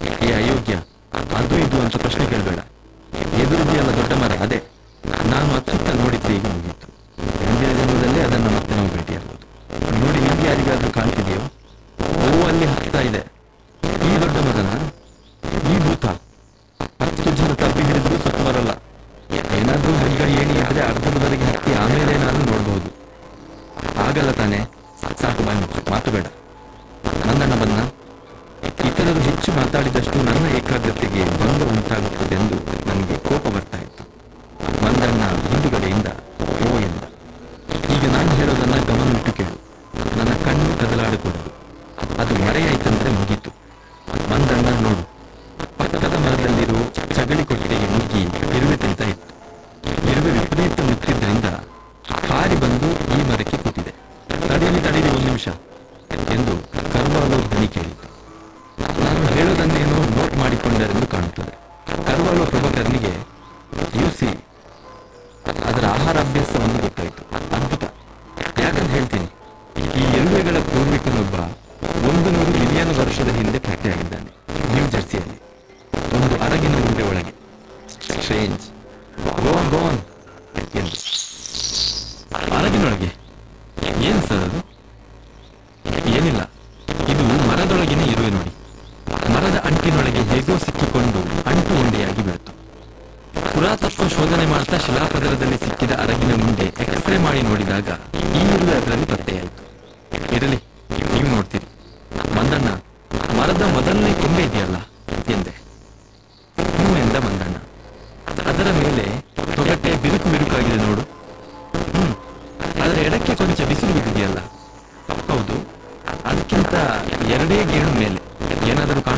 ಏ ಅಯೋಗ್ಯ ಅದು ಇದು ಅಂತ ಪ್ರಶ್ನೆ ಕೇಳಬೇಡ ಎದುರಿದೆಯಲ್ಲ ದೊಡ್ಡ ಮರ ಅದೇ ನಾನು ಅಚ್ಚುತ್ತ ನೋಡಿದ್ರೆ ಈಗ ಮುಗೀತು ಮುಂದಿನ ಜನ್ಮದಲ್ಲೇ ಅದನ್ನು ಮತ್ತೆ ನಾವು ಭೇಟಿಯಾಗಬಹುದು ನೋಡಿ ನಿಮ್ಗೆ ಯಾರಿಗಾದ್ರೂ ಕಾಣ್ತಿದೆಯೋ ಓ ಅಲ್ಲಿ ಹತ್ತಾ ಇದೆ ಈ ದೊಡ್ಡ ಮರನ ಈ ಭೂತ ಹತ್ತು ಜನ ತಪ್ಪಿ ಹಿಡಿದ್ರು ಸತ್ತು ಬರಲ್ಲ ಏನಾದ್ರೂ ಹಗ್ಗ ಏಣಿ ಇದ್ರೆ ಅರ್ಧದವರೆಗೆ ಹತ್ತಿ ಆಮೇಲೆ ನಾನು ನೋಡಬಹುದು ಆಗಲ್ಲ ತಾನೆ ಸಾಕು ಬನ್ನಿ ಮಾತು ಬೇಡ ಮಂದಣ್ಣ ಬನ್ನ ಇತರರು ಹೆಚ್ಚು ಮಾತಾಡಿದಷ್ಟು ನನ್ನ ಏಕಾಗ್ರತೆಗೆ ಭಂಗ ಉಂಟಾಗುತ್ತದೆಂದು ನನಗೆ ಕೋಪ ಬರ್ತಾ ಇತ್ತು ಮಂದಣ್ಣ ಹಿಂದುಗಡೆಯಿಂದ ಓ ಎಂದ ಈಗ ನಾನು ಹೇಳೋದನ್ನ ಗಮನವಿಟ್ಟು ಕೇಳು ನನ್ನ ಕಣ್ಣು ಕದಲಾಡಕೂಡದು ಅದು ಮರೆಯಾಯ್ತಂದ್ರೆ ಮುಗೀತು ಮಂದಣ್ಣ ನೋಡು ಪಕ್ಕದ ಮರದಲ್ಲಿರೋ ಚಗಳಿ ಕೊಟ್ಟಿಗೆಗೆ ನುಗ್ಗಿ ಇರುವೆ ತಿಂತ ಇತ್ತು ಇರುವೆ ವಿಪರೀತ ಮುತ್ತಿದ್ರಿಂದ ಹಾರಿ ಬಂದು ಈ ಮರಕ್ಕೆ ಕೂತಿದೆ ತಡೀಲಿ ತಡೀಲಿ ಒಂದು ನಿಮಿಷ ಎಂದು ಕರ್ವಾಲೋ ಧ್ವನಿ ಕೇಳಿತು ನಾನು ಹೇಳೋದನ್ನೇನೋ ನೋಟ್ ಮಾಡಿಕೊಂಡರೆಂದು ಕಾಣುತ್ತದೆ ಕರ್ವಾಲೋ ಪ್ರಭಕರ್ನಿಗೆ ಯುಸಿ ಅದರ ಆಹಾರ ಅಭ್ಯಾಸವನ್ನು ಗೊತ್ತಾಯಿತು ಅದ್ಭುತ ಯಾಕಂತ ಹೇಳ್ತೀನಿ ಈ ಎರುವೆಗಳ ಪೂರ್ವಿಕನೊಬ್ಬ ಒಂದು ನೂರು ಮಿಲಿಯನ್ ವರ್ಷದ ಹಿಂದೆ ಪತ್ತೆಯಾಗಿದ್ದಾನೆ ನ್ಯೂ ಜೆರ್ಸಿಯಲ್ಲಿ ಒಂದು ಅರಗಿನ ಉಂಡೆ ಒಳಗೆ ಸ್ಟ್ರೇಂಜ್ ಗೋನ್ ಗೋನ್ ಎಂದು ಅರಗಿನೊಳಗೆ ಏನ್ ಸರ್ ಅದು ಏನಿಲ್ಲ ಇದು ಮರದೊಳಗಿನ ಇರುವೆ ನೋಡಿ ಮರದ ಅಂಟಿನೊಳಗೆ ಹೇಗೋ ಸಿಕ್ಕಿಕೊಂಡು ಅಂಟು ಉಂಡೆಯಾಗಿ ಬಿಡ್ತು ಪುರಾತತ್ವ ಶೋಧನೆ ಮಾಡ್ತಾ ಶಿಲಾಪದರದಲ್ಲಿ ಸಿಕ್ಕಿದ ಅರಗಿನ ಮುಂದೆ ಎಕ್ಸ್ರೇ ಮಾಡಿ ನೋಡಿದಾಗ ಈ ಇರುವೆ ಅದರಲ್ಲಿ ಪತ್ತೆಯಾಯಿತು ಇರಲಿ ನೀವು ನೋಡ್ತೀರಿ ಮಂದಣ್ಣ ಮರದ ಮೊದಲನೇ ಕೊಂಬೆ ಇದೆಯಲ್ಲ ಎಂದೆ ಹ್ಞೂ ಎಂದ ಮಂದಣ್ಣ ಅದರ ಮೇಲೆ ತೊಗಟೆ ಬಿರುಕು ಬಿರುಕಾಗಿದೆ ನೋಡು ಹ್ಮ್ ಅದರ ಎಡಕ್ಕೆ ಕೊಂಚ ಬಿಸಿಲು ಬಿದ್ದಿದೆಯಲ್ಲ ಹೌದು ಅದಕ್ಕಿಂತ ಎರಡೇ ಗೇಣು ಮೇಲೆ ಏನಾದರೂ ಕಾಣು